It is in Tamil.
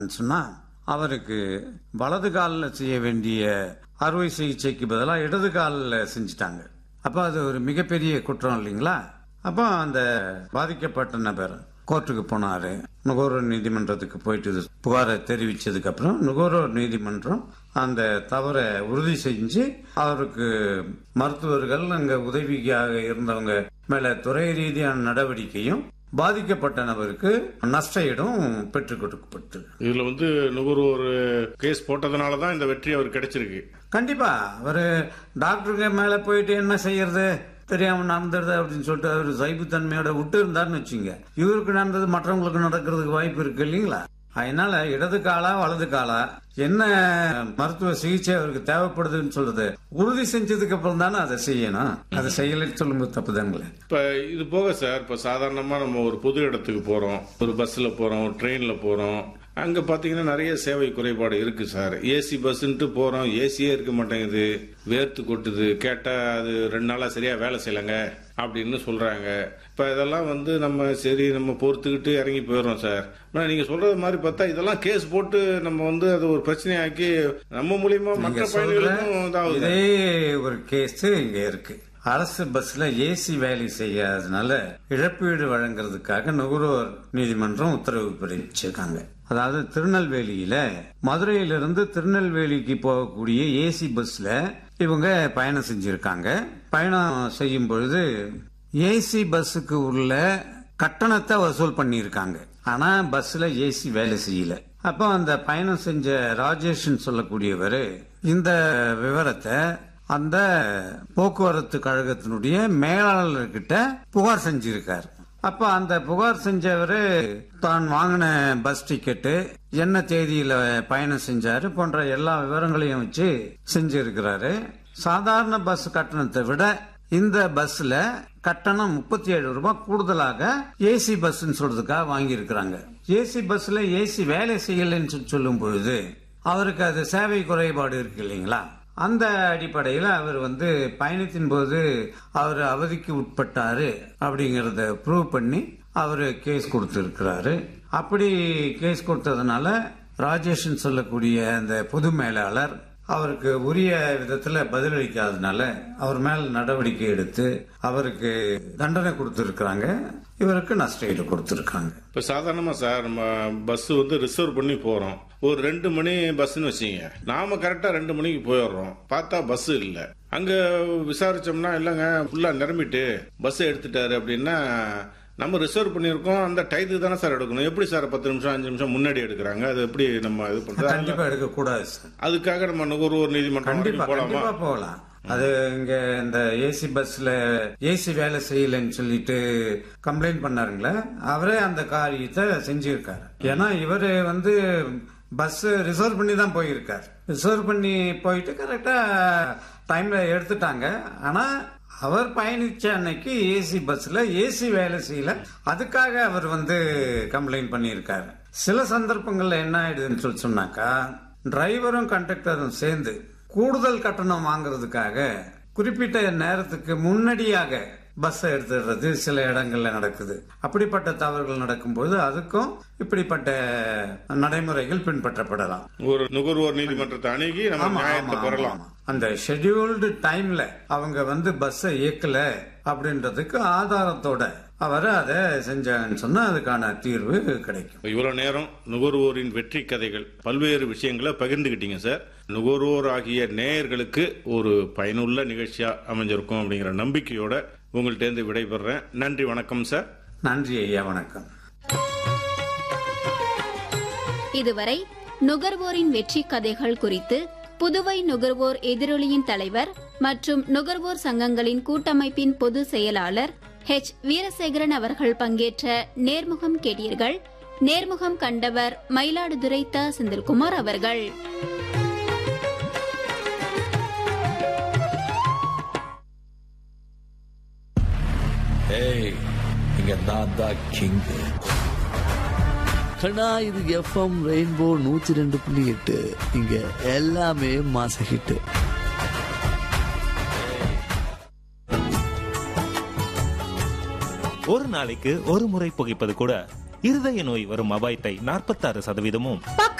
சொன்னா அவருக்கு வலது காலில் செய்ய வேண்டிய அறுவை சிகிச்சைக்கு பதிலாக இடது காலில் செஞ்சுட்டாங்க அப்போ அது ஒரு மிகப்பெரிய குற்றம் இல்லைங்களா அப்போ அந்த பாதிக்கப்பட்ட நபர் கோர்ட்டுக்கு போனாரு நுகர்வோர் நீதிமன்றத்துக்கு போயிட்டு இது புகாரை தெரிவிச்சதுக்கு அப்புறம் நுகர்வோர் நீதிமன்றம் அந்த தவறை உறுதி செஞ்சு அவருக்கு மருத்துவர்கள் அங்க உதவியாக இருந்தவங்க மேல துறை ரீதியான நடவடிக்கையும் பாதிக்கப்பட்ட நபருக்கு நஷ்ட ஈடும் பெற்றுக் கொடுக்கப்பட்டு இதுல வந்து நுகர்வோர் கேஸ் போட்டதுனால தான் இந்த வெற்றி அவருக்கு கிடைச்சிருக்கு கண்டிப்பா அவரு டாக்டருக்கு மேல போயிட்டு என்ன செய்யறது தெரியாம நடந்துருது அப்படின்னு சொல்லிட்டு அவர் சைபுத்தன்மையோட விட்டு இருந்தாருன்னு வச்சுங்க இவருக்கு நடந்தது மற்றவங்களுக்கு நடக்கிறதுக்கு வாய்ப்பு இருக்கு இல்லைங்களா அதனால இடது காலா வலது காலா என்ன மருத்துவ சிகிச்சை அவருக்கு தேவைப்படுதுன்னு சொல்றது உறுதி செஞ்சதுக்கு அப்புறம் தானே அதை செய்யணும் அதை செய்யலைன்னு சொல்லும்போது தப்புதாங்களே இப்ப இது போக சார் இப்ப சாதாரணமா நம்ம ஒரு பொது இடத்துக்கு போறோம் ஒரு பஸ்ல போறோம் ஒரு ட்ரெயின்ல போறோம் அங்க பாத்தீங்கன்னா நிறைய சேவை குறைபாடு இருக்கு சார் ஏசி பஸ்ன்ட்டு போறோம் ஏசியே இருக்க மாட்டேங்குது வேர்த்து கொட்டுது கேட்டா அது ரெண்டு நாளா சரியா வேலை செய்யலங்க அப்படின்னு சொல்றாங்க இப்ப இதெல்லாம் வந்து நம்ம சரி நம்ம பொறுத்துக்கிட்டு இறங்கி போயிடுறோம் சார் ஆனா நீங்க சொல்றது மாதிரி பார்த்தா இதெல்லாம் கேஸ் போட்டு நம்ம வந்து அது ஒரு பிரச்சனையாக்கி நம்ம மூலியமா மற்ற நீங்க சொல்ற பயணிகளுக்கும் இதாகுது இதே ஒரு கேஸ் இங்க இருக்கு அரசு பஸ்ல ஏசி வேலை செய்யாததுனால இழப்பீடு வழங்குறதுக்காக நுகர்வோர் நீதிமன்றம் உத்தரவு பிறப்பிச்சிருக்காங்க அதாவது திருநெல்வேலியில மதுரையிலிருந்து திருநெல்வேலிக்கு போகக்கூடிய ஏசி பஸ்ல இவங்க பயணம் செஞ்சிருக்காங்க பயணம் செய்யும் பொழுது ஏசி பஸ்ஸுக்கு உள்ள கட்டணத்தை வசூல் பண்ணியிருக்காங்க ஆனா பஸ்ல ஏசி வேலை செய்யல அப்போ அந்த பயணம் செஞ்ச ராஜேஷ்னு சொல்லக்கூடியவர் இந்த விவரத்தை அந்த போக்குவரத்து கழகத்தினுடைய மேலாளர்கிட்ட புகார் செஞ்சிருக்கார் அப்ப அந்த புகார் செஞ்சவர் தான் வாங்கின பஸ் டிக்கெட்டு என்ன தேதியில பயணம் செஞ்சாரு போன்ற எல்லா விவரங்களையும் வச்சு செஞ்சிருக்கிறாரு சாதாரண பஸ் கட்டணத்தை விட இந்த பஸ்ல கட்டணம் முப்பத்தி ஏழு ரூபாய் கூடுதலாக ஏசி பஸ் சொல்றதுக்காக வாங்கி இருக்கிறாங்க ஏசி பஸ்ல ஏசி வேலை செய்யலைன்னு சொல்லி சொல்லும் பொழுது அவருக்கு அது சேவை குறைபாடு இருக்கு இல்லைங்களா அந்த அடிப்படையில் அவர் வந்து பயணத்தின் போது அவர் அவதிக்கு உட்பட்டாரு அப்படிங்கறத ப்ரூவ் பண்ணி அவர் கேஸ் கொடுத்திருக்கிறாரு அப்படி கேஸ் கொடுத்ததுனால ராஜேஷன் சொல்லக்கூடிய அந்த பொது மேலாளர் அவருக்கு உரிய விதத்துல பதிலளிக்காதனால அவர் மேல் நடவடிக்கை எடுத்து அவருக்கு தண்டனை கொடுத்திருக்கிறாங்க இவருக்கு நஷ்ட ஈடு கொடுத்திருக்காங்க இப்ப சாதாரணமா சார் நம்ம பஸ் வந்து ரிசர்வ் பண்ணி போறோம் ஒரு ரெண்டு மணி பஸ்ன்னு வச்சுங்க நாம கரெக்டா ரெண்டு மணிக்கு போயிடுறோம் பார்த்தா பஸ் இல்ல அங்க விசாரிச்சோம்னா இல்லங்க ஃபுல்லா நிரம்பிட்டு பஸ் எடுத்துட்டாரு அப்படின்னா நம்ம ரிசர்வ் பண்ணியிருக்கோம் அந்த டயத்துக்கு தானே சார் எடுக்கணும் எப்படி சார் பத்து நிமிஷம் அஞ்சு நிமிஷம் முன்னாடி எடுக்கிறாங்க அது எப்படி நம்ம இது பண்றது கண்டிப்பா எடுக்க கூடாது சார் அதுக்காக நம்ம நுகர்வோர் நீதிமன்றம் கண்டிப்பா வரைக்கும் போலாமா கண்டிப்பா போகலாம் அது இங்க இந்த ஏசி பஸ்ல ஏசி வேலை செய்யலைன்னு சொல்லிட்டு கம்ப்ளைண்ட் பண்ணாருங்களே அவரே அந்த காரியத்தை செஞ்சிருக்காரு ஏன்னா இவரு வந்து பஸ் ரிசர்வ் பண்ணி தான் போயிருக்காரு ரிசர்வ் பண்ணி போயிட்டு கரெக்டா டைம்ல எடுத்துட்டாங்க ஆனா அவர் பயணிச்ச அன்னைக்கு ஏசி பஸ்ல ஏசி வேலை செய்யல அதுக்காக அவர் வந்து கம்ப்ளைண்ட் பண்ணியிருக்காரு சில சந்தர்ப்பங்கள்ல என்ன ஆயிடுதுன்னு சொல்லி சொன்னாக்கா டிரைவரும் கண்டக்டரும் சேர்ந்து கூடுதல் கட்டணம் வாங்குறதுக்காக குறிப்பிட்ட நேரத்துக்கு முன்னாடியாக பஸ்ஸை எடுத்துடுறது சில இடங்கள்ல நடக்குது அப்படிப்பட்ட தவறுகள் நடக்கும்போது அதுக்கும் இப்படிப்பட்ட நடைமுறைகள் பின்பற்றப்படலாம் ஒரு நுகர்வோர் நீதிமன்றத்தை அணுகி நம்ம ஆமா, நியாயத்தை ஆமா, பெறலாம் ஆமா. அந்த ஷெட்யூல்டு டைம்ல அவங்க வந்து பஸ்ஸை இயக்கல அப்படின்றதுக்கு ஆதாரத்தோட அவர் அதை செஞ்சாங்கன்னு சொன்னா அதுக்கான தீர்வு கிடைக்கும் இவ்வளவு நேரம் நுகர்வோரின் வெற்றி கதைகள் பல்வேறு விஷயங்களை பகிர்ந்துகிட்டீங்க சார் நுகர்வோர் ஆகிய நேயர்களுக்கு ஒரு பயனுள்ள நிகழ்ச்சியா அமைஞ்சிருக்கும் அப்படிங்கிற நம்பிக்கையோட உங்கள்ட்ட இருந்து விடைபெறேன் நன்றி வணக்கம் சார் நன்றி ஐயா வணக்கம் இதுவரை நுகர்வோரின் வெற்றி கதைகள் குறித்து புதுவை நுகர்வோர் எதிரொலியின் தலைவர் மற்றும் நுகர்வோர் சங்கங்களின் கூட்டமைப்பின் பொதுச் செயலாளர் ஹெச் வீரசேகரன் அவர்கள் பங்கேற்ற நேர்முகம் கேட்டீர்கள் நேர்முகம் கண்டவர் மயிலாடுதுறை த செந்தில்குமார் அவர்கள் ஏய் இங்க நான் தான் கிங் கண்ணா இது எஃப்எம் ரெயின்போ நூத்தி ரெண்டு புள்ளி எட்டு இங்க எல்லாமே மாச ஹிட் ஒரு நாளைக்கு ஒரு முறை புகைப்பது கூட இருதய நோய் வரும் அபாயத்தை நாற்பத்தாறு சதவீதமும்